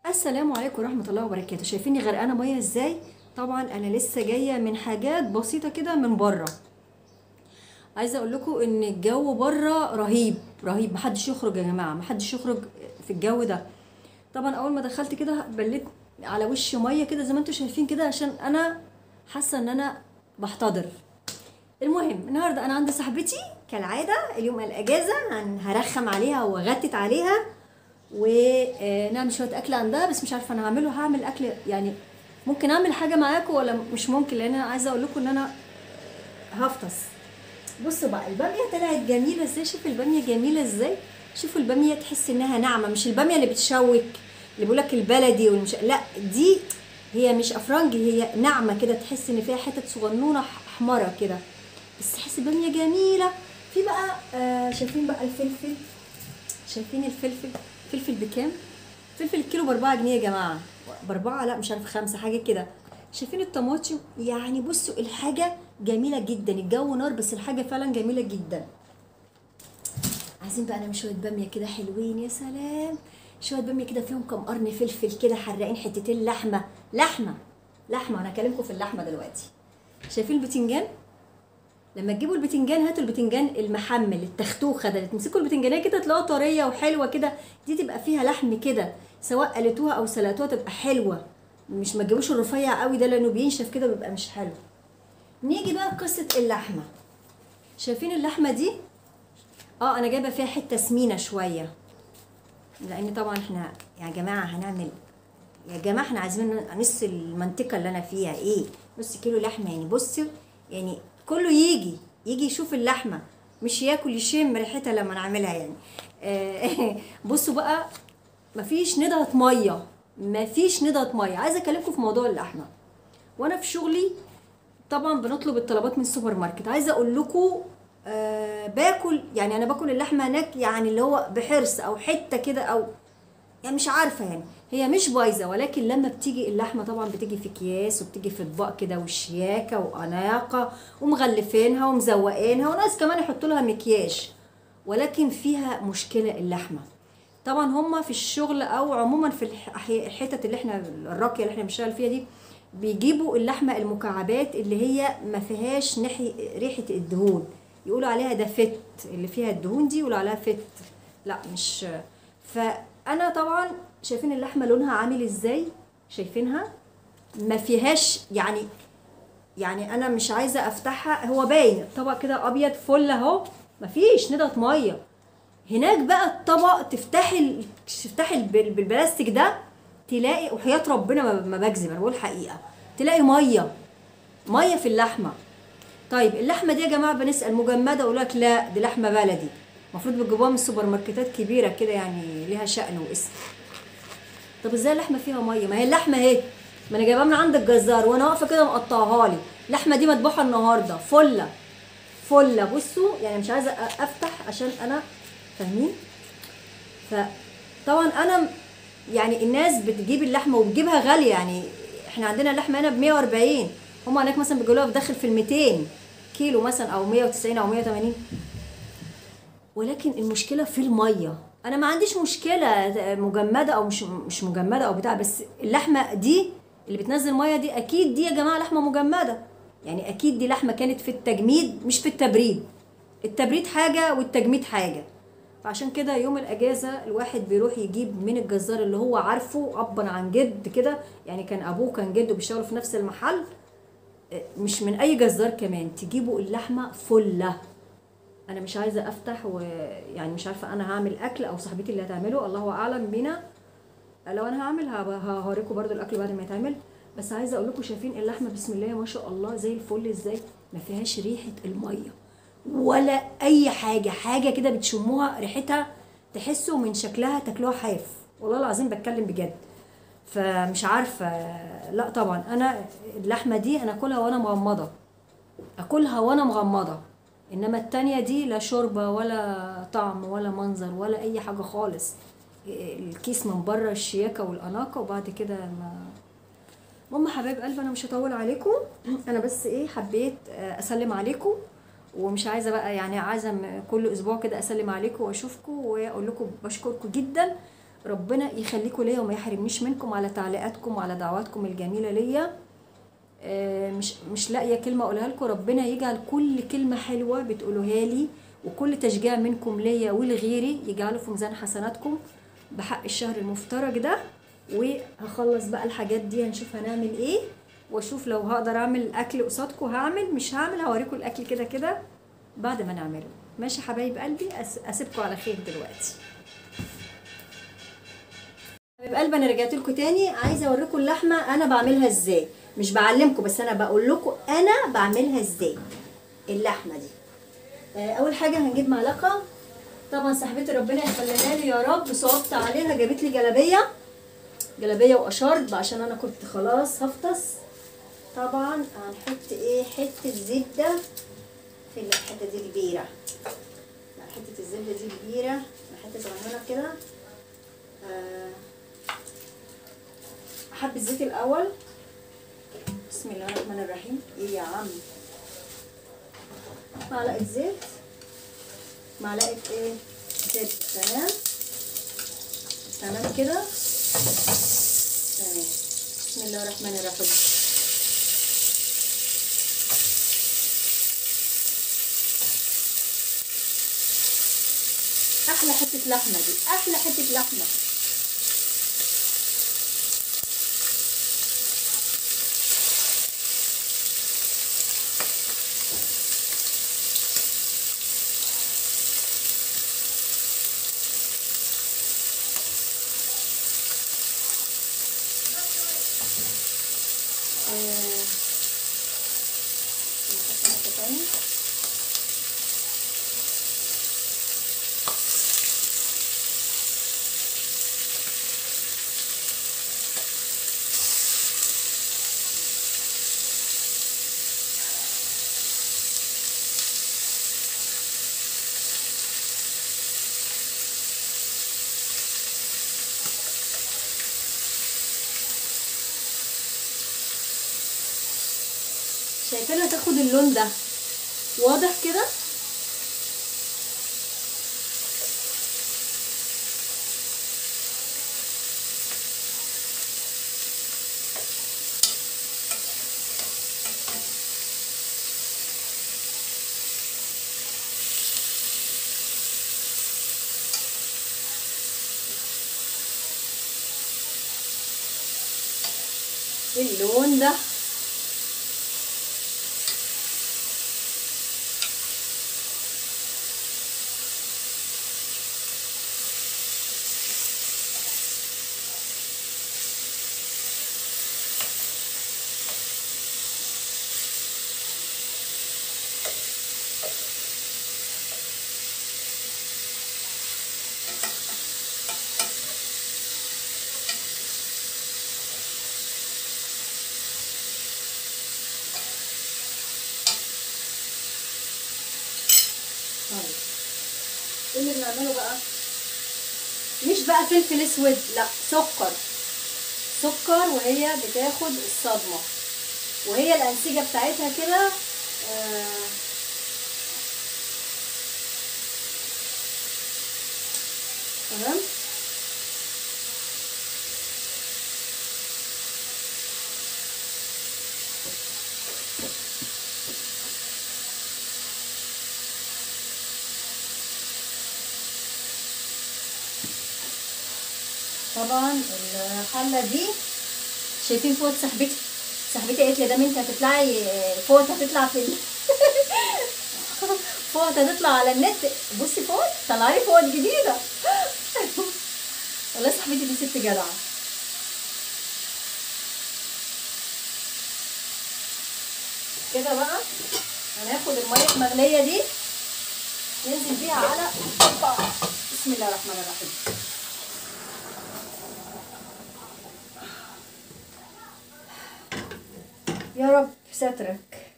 السلام عليكم ورحمة الله وبركاته شايفيني غرقانة مية ازاي طبعا انا لسه جاية من حاجات بسيطة كده من بره عايزة اقول لكم ان الجو بره رهيب رهيب محدش يخرج يا جماعة محدش يخرج في الجو ده طبعا اول ما دخلت كده بليت على وشي مية كده زي ما انتم شايفين كده عشان انا حاسة ان انا بحتضر المهم النهارده انا عند صاحبتي كالعاده اليوم الاجازه هن- هرخم عليها واغتت عليها ونعمل شويه اكل عندها بس مش عارفه انا هعمله هعمل اكل يعني ممكن اعمل حاجه معاكم ولا مش ممكن لان انا عايزه اقول لكم ان انا هفطس بصوا بقى الباميه طلعت جميله ازاي شوفوا الباميه جميله ازاي شوفوا الباميه تحس انها ناعمه مش الباميه اللي بتشوك اللي بيقولك البلدي والمش لا دي هي مش افرنجي هي ناعمه كده تحس ان فيها حتت صغنونه ح- احمره كده بس تحس الباميه جميله في بقى آه شايفين بقى الفلفل شايفين الفلفل فلفل بكام فلفل الكيلو باربعة جنيه يا جماعة باربعة لا مش عارفة خمسة حاجة كده شايفين الطماطم يعني بصوا الحاجة جميلة جدا الجو نار بس الحاجة فعلا جميلة جدا عايزين بقى نعمل شوية بامية كده حلوين يا سلام شوية بامية كده فيهم كام قرن فلفل كده حراقين حتتين لحمة لحمة لحمة أنا هكلمكم في اللحمة دلوقتي شايفين البتنجان لما تجيبوا البتنجان هاتوا البتنجان المحمل التختوخه ده تمسكوا البتنجانيه كده تلاقوها طريه وحلوه كده دي تبقى فيها لحم كده سواء قلتوها او سلقتوها تبقى حلوه مش ما تجيبوش الرفيع قوي ده لانه بينشف كده بيبقى مش حلو نيجي بقى قصه اللحمه شايفين اللحمه دي اه انا جايبه فيها حته سمينه شويه لان طبعا احنا يا جماعه هنعمل يا جماعه احنا عايزين نص المنطقه اللي انا فيها ايه نص كيلو لحمه يعني بصوا يعني كله يجي يجي يشوف اللحمه مش ياكل يشم ريحتها لما نعملها يعني آه، بصوا بقى مفيش ندهة ميه مفيش ندهة ميه عايزه اكلمكم في موضوع اللحمه وانا في شغلي طبعا بنطلب الطلبات من السوبر ماركت عايزه اقول لكم آه باكل يعني انا باكل اللحمه هناك يعني اللي هو بحرص او حته كده او يعني مش عارفه يعني هي مش بايظه ولكن لما بتيجي اللحمه طبعا بتيجي في اكياس وبتيجي في اطباق كده وشياكه واناقه ومغلفينها ومزوقينها وناس كمان يحطوا لها مكياج ولكن فيها مشكله اللحمه طبعا هما في الشغل او عموما في الح- الحتت اللي احنا الراقيه اللي احنا بنشتغل فيها دي بيجيبوا اللحمه المكعبات اللي هي ما فيهاش نحي ريحه الدهون يقولوا عليها ده فت اللي فيها الدهون دي يقولوا عليها فت لا مش فانا طبعا شايفين اللحمه لونها عامل ازاي شايفينها ما فيهاش يعني يعني انا مش عايزه افتحها هو باين الطبق كده ابيض فل اهو مفيش ندى ميه هناك بقى الطبق تفتحي ال- تفتحي الب- بالبلاستيك ده تلاقي وحياه ربنا ما- ما بكذب انا بقول حقيقه تلاقي ميه ميه في اللحمه طيب اللحمه دي يا جماعه بنسال مجمده اقول لك لا دي لحمه بلدي المفروض بتجيبوها من السوبر ماركتات كبيره كده يعني ليها شأن واسم طب ازاي اللحمه فيها ميه ما هي اللحمه اهي ما انا جايباها من عند الجزار وانا واقفه كده مقطعها لي اللحمه دي مذبوحه النهارده فله فله بصوا يعني مش عايزه أ- افتح عشان انا فاهمين فطبعا انا يعني الناس بتجيب اللحمه وبتجيبها غاليه يعني احنا عندنا اللحمه هنا ب 140 هم هناك مثلا بيجيبوها في داخل في ال 200 كيلو مثلا او 190 او 180 ولكن المشكله في الميه انا ما عنديش مشكله مجمده او مش مش مجمده او بتاع بس اللحمه دي اللي بتنزل ميه دي اكيد دي يا جماعه لحمه مجمده يعني اكيد دي لحمه كانت في التجميد مش في التبريد التبريد حاجه والتجميد حاجه فعشان كده يوم الاجازه الواحد بيروح يجيب من الجزار اللي هو عارفه ابا عن جد كده يعني كان ابوه كان جده بيشتغلوا في نفس المحل مش من اي جزار كمان تجيبوا اللحمه فله انا مش عايزه افتح ويعني مش عارفه انا هعمل اكل او صاحبتي اللي هتعمله الله اعلم بينا لو انا هعمل هب- هوريكم برضو الاكل بعد ما يتعمل بس عايزه اقول لكم شايفين اللحمه بسم الله ما شاء الله زي الفل ازاي ما فيهاش ريحه الميه ولا اي حاجه حاجه كده بتشموها ريحتها تحسوا من شكلها تاكلوها حاف والله العظيم بتكلم بجد فمش عارفه لا طبعا انا اللحمه دي انا اكلها وانا مغمضه اكلها وانا مغمضه انما التانية دي لا شوربه ولا طعم ولا منظر ولا اي حاجه خالص الكيس من بره الشياكه والاناقه وبعد كده ما المهم حبايب قلبي انا مش هطول عليكم انا بس ايه حبيت آه، اسلم عليكم ومش عايزه بقى يعني عايزه م- كل اسبوع كده اسلم عليكم واشوفكم واقول لكم بشكركم جدا ربنا يخليكم ليا وما يحرمنيش منكم على تعليقاتكم وعلى دعواتكم الجميله ليا آه، مش مش لاقيه كلمه اقولها لكم ربنا يجعل كل كلمه حلوه بتقولوها لي وكل تشجيع منكم ليا ولغيري يجعله في ميزان حسناتكم بحق الشهر المفترج ده وهخلص بقى الحاجات دي هنشوف هنعمل ايه واشوف لو هقدر اعمل اكل قصادكم هعمل مش هعمل هوريكم الاكل كده كده بعد ما نعمله ماشي حبايب قلبي أس- اسيبكم على خير دلوقتي حبيب قلبي انا رجعت لكم تاني عايزه اوريكم اللحمه انا بعملها ازاي مش بعلمكم بس انا بقول لكم انا بعملها ازاي اللحمه دي آه، اول حاجه هنجيب معلقه طبعا صاحبتي ربنا يخليها لي يا رب صعبت عليها جابت لي جلابيه جلابيه واشارب عشان انا كنت خلاص هفطس طبعا هنحط ايه حته زبده في الحته دي كبيره لا، حته الزبده دي كبيره حته صغننه كده آه، حب الزيت الاول بسم الله الرحمن الرحيم ايه يا عم معلقه زيت معلقه ايه زيت تمام تمام كده تمام بسم الله الرحمن الرحيم احلى حته لحمه دي احلى حته لحمه آه، نحط حتة تاني. شايفينها تاخد اللون ده واضح كده اللون ده طيب ايه اللي بنعمله بقى مش بقى فلفل اسود لا سكر سكر وهي بتاخد الصدمه وهي الانسجه بتاعتها كده آه تمام طبعا الحله دي شايفين فوت صاحبتي صاحبتي قالت لي ده انت هتطلعي فوت هتطلع في ال... فوت هتطلع على النت بصي فوت طلع لي فوت جديده والله صاحبتي دي ست جدعه كده بقى هناخد الميه المغليه دي ننزل بيها على بسم الله الرحمن الرحيم يا رب سترك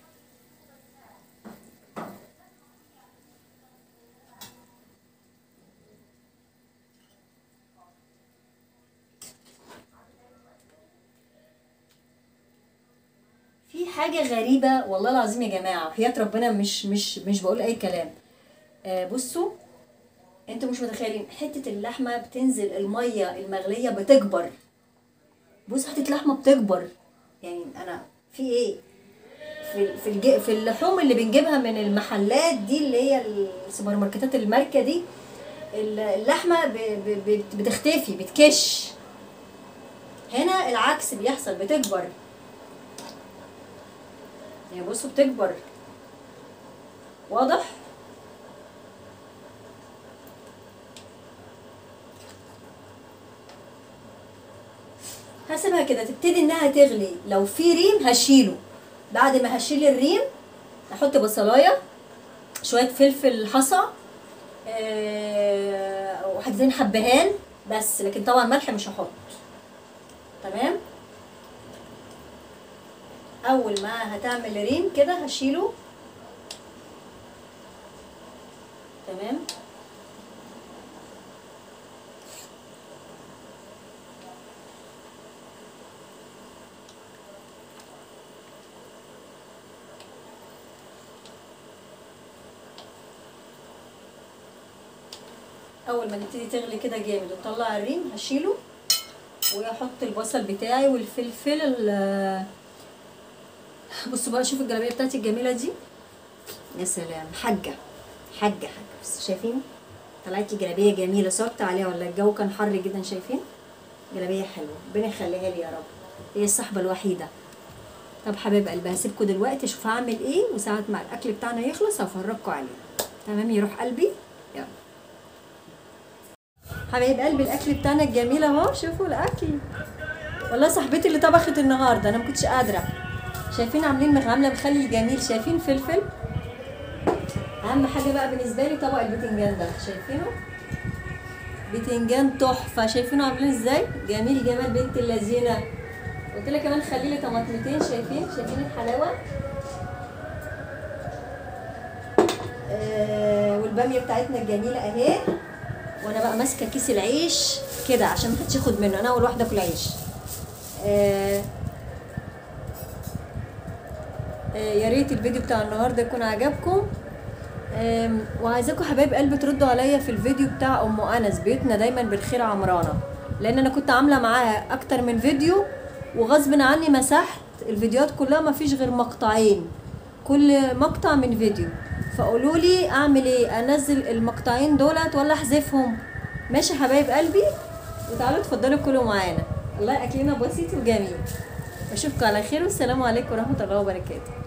في حاجة غريبة والله العظيم يا جماعة وحياة ربنا مش مش مش بقول أي كلام آه بصوا انتوا مش متخيلين حته اللحمه بتنزل الميه المغليه بتكبر بص حته لحمه بتكبر يعني انا في ايه في في الج... في اللحوم اللي بنجيبها من المحلات دي اللي هي السوبر ماركتات الماركه دي اللحمه ب... ب... بت- بتختفي بتكش هنا العكس بيحصل بتكبر يعني بصوا بتكبر واضح هسيبها كده تبتدي انها تغلي لو في ريم هشيله بعد ما هشيل الريم احط بصلايه شويه فلفل حصى آه، وحاجتين حبهان بس لكن طبعا ملح مش هحط تمام اول ما هتعمل ريم كده هشيله تمام اول ما تبتدي تغلي كده جامد وتطلع الريم هشيله واحط البصل بتاعي والفلفل ال- بصوا بقى شوفوا الجلابيه بتاعتي الجميله دي يا سلام حاجه حاجه حاجه بس شايفين طلعتي جلابيه جميله صورت عليها ولا الجو كان حر جدا شايفين جلابيه حلوه ربنا يخليها لي يا رب هي الصحبه الوحيده طب حبايب قلبي هسيبكم دلوقتي اشوف هعمل ايه وساعة ما الاكل بتاعنا يخلص هفرجكم عليه تمام يروح قلبي يلا حبايب قلبي الاكل بتاعنا الجميل اهو شوفوا الاكل والله صاحبتي اللي طبخت النهارده انا ما كنتش قادره شايفين عاملين مخ- عامله مخلل جميل شايفين فلفل اهم حاجه بقى بالنسبه لي طبق البتنجان ده شايفينه بتنجان تحفه شايفينه عاملين ازاي جميل جمال بنت اللذينه قلت لها كمان خلي لي طماطمتين شايفين شايفين الحلاوه آه والباميه بتاعتنا الجميله اهي وانا بقى ماسكه كيس العيش كده عشان محدش ياخد منه انا اول واحده اكل عيش آه آه يا ريت الفيديو بتاع النهارده يكون عجبكم آم، وعايزاكم حبايب قلبي تردوا عليا في الفيديو بتاع ام انس بيوتنا دايما بالخير عمرانه لان انا كنت عامله معاها اكتر من فيديو وغصب عني مسحت الفيديوهات كلها ما فيش غير مقطعين كل مقطع من فيديو فقولوا لي اعمل ايه انزل المقطعين دولت ولا احذفهم ماشي حبايب قلبي وتعالوا اتفضلوا كلوا معانا والله اكلنا بسيط وجميل اشوفكم على خير والسلام عليكم ورحمه الله وبركاته